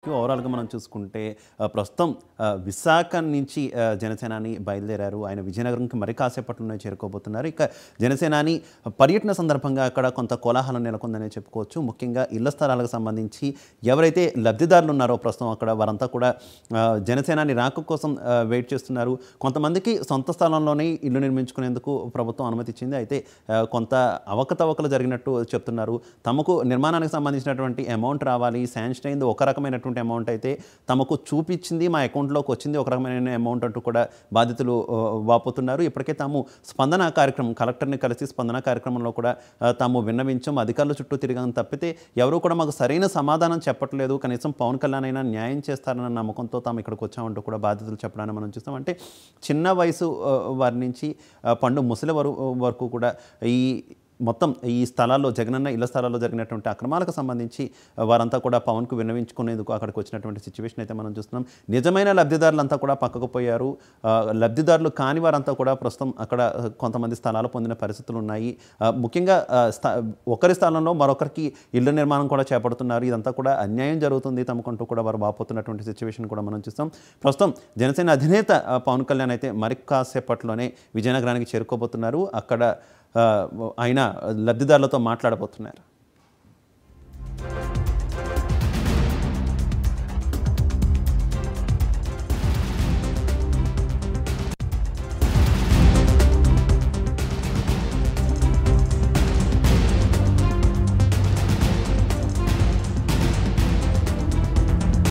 ఓవరాల్గా మనం చూసుకుంటే ఆ, ప్రస్తుతం ఆ, విశాఖ నుంచి ఆ, జనసేనాని బయలుదేరారు ఆయన విజయనగరంకి మరి కాసేపట్లోనే చేరుకోబోతున్నారు ఇక జనసేనాని పర్యటన సందర్భంగా అక్కడ కొంత కోలాహలం నెలకొందనే చెప్పుకోవచ్చు ముఖ్యంగా ఇళ్ల స్థలాలకు సంబంధించి ఎవరైతే లబ్ధిదారులు ఉన్నారో ప్రస్తుతం అక్కడ వారంతా కూడా ఆ, జనసేనాని రాక కోసం ఆ, వెయిట్ చేస్తున్నారు కొంతమందికి సొంత స్థలంలోనే ఇల్లు నిర్మించుకునేందుకు ప్రభుత్వం అనుమతి ఇచ్చింది అయితే ఆ, కొంత అవకతవకలు జరిగినట్టు చెప్తున్నారు తమకు నిర్మాణానికి సంబంధించినటువంటి అమౌంట్ రావాలి శాంక్షన్ అయింది ఒక రకమైనటువంటి అమౌంట్ అయితే తమకు చూపించింది మా అకౌంట్లోకి వచ్చింది ఒక రకమైన అమౌంట్ అంటూ కూడా బాధితులు ఆ, వాపోతున్నారు ఇప్పటికే తాము స్పందన కార్యక్రమం కలెక్టర్ని కలిసి స్పందన కార్యక్రమంలో కూడా ఆ, తాము విన్నవించాం అధికారుల చుట్టూ తిరిగాం తప్పితే ఎవరు కూడా మాకు సరైన సమాధానం చెప్పట్లేదు కనీసం పవన్ కళ్యాణ్ అయినా న్యాయం చేస్తారన్న నమ్మకంతో తాము ఇక్కడికి వచ్చామంటూ కూడా బాధితులు చెప్పడాన్ని మనం చూస్తాం అంటే చిన్న వయసు ఆ, వారి నుంచి ఆ, పండు ముసలి వరు వరకు కూడా ఈ మొత్తం ఈ స్థలాల్లో జగనన్న ఇళ్ల స్థలాల్లో జరిగినటువంటి అక్రమాలకు సంబంధించి ఆ, వారంతా కూడా పవన్కు విన్నవించుకునేందుకు అక్కడికి వచ్చినటువంటి సిచ్యువేషన్ అయితే మనం చూస్తున్నాం నిజమైన లబ్ధిదారులంతా కూడా పక్కకు పోయారు ఆ, లబ్ధిదారులు కాని వారంతా కూడా ప్రస్తుతం అక్కడ ఆ, కొంతమంది స్థలాలు పొందిన పరిస్థితులు ఉన్నాయి ఆ, ముఖ్యంగా ఆ, స్థ- ఒకరి స్థలంలో మరొకరికి ఇళ్ల నిర్మాణం కూడా చేపడుతున్నారు ఇదంతా కూడా అన్యాయం జరుగుతుంది తమకంటూ కూడా వారు వాపోతున్నటువంటి సిచ్యువేషన్ కూడా మనం చూస్తాం ప్రస్తుతం జనసేన అధినేత ఆ, పవన్ కళ్యాణ్ అయితే మరి కాసేపట్లోనే విజయనగరానికి చేరుకోబోతున్నారు అక్కడ ఆ, ఆయన లబ్ధిదారులతో మాట్లాడబోతున్నారు